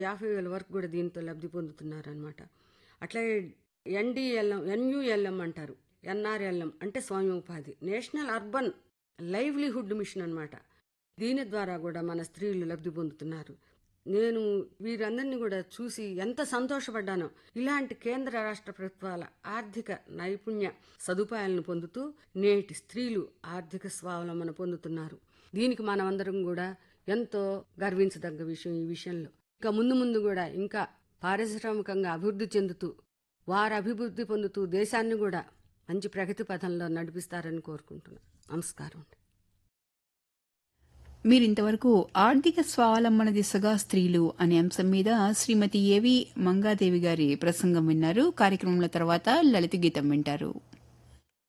యాభై వేల వరకు కూడా దీంతో లబ్ధి పొందుతున్నారనమాట అట్లాగే ఎన్డిఎల్ఎం ఎన్యుఎల్ఎం అంటారు ఎన్ఆర్ఎల్ఎం అంటే స్వయం ఉపాధి నేషనల్ అర్బన్ లైవ్లీహుడ్ మిషన్ అన్నమాట దీని ద్వారా కూడా మన స్త్రీలు లబ్ధి పొందుతున్నారు నేను వీరందరినీ కూడా చూసి ఎంత సంతోషపడ్డానో ఇలాంటి కేంద్ర రాష్ట్ర ప్రభుత్వాల ఆర్థిక నైపుణ్య సదుపాయాలను పొందుతూ నేటి స్త్రీలు ఆర్థిక స్వావలంబన పొందుతున్నారు దీనికి మనమందరం కూడా ఎంతో గర్వించదగ్గ విషయం ఈ విషయంలో ఇంకా ముందు ముందు కూడా ఇంకా పారిశ్రామికంగా అభివృద్ధి చెందుతూ వారు అభివృద్ధి పొందుతూ దేశాన్ని కూడా మంచి ప్రగతి పథంలో నడిపిస్తారని కోరుకుంటున్నాను నమస్కారం మీరింతవరకు ఆర్థిక స్వావలంబన దిశగా స్త్రీలు అనే అంశం మీద శ్రీమతి ఏవి మంగాదేవి గారి ప్రసంగం విన్నారు కార్యక్రమంలో తర్వాత లలిత గీతం వింటారు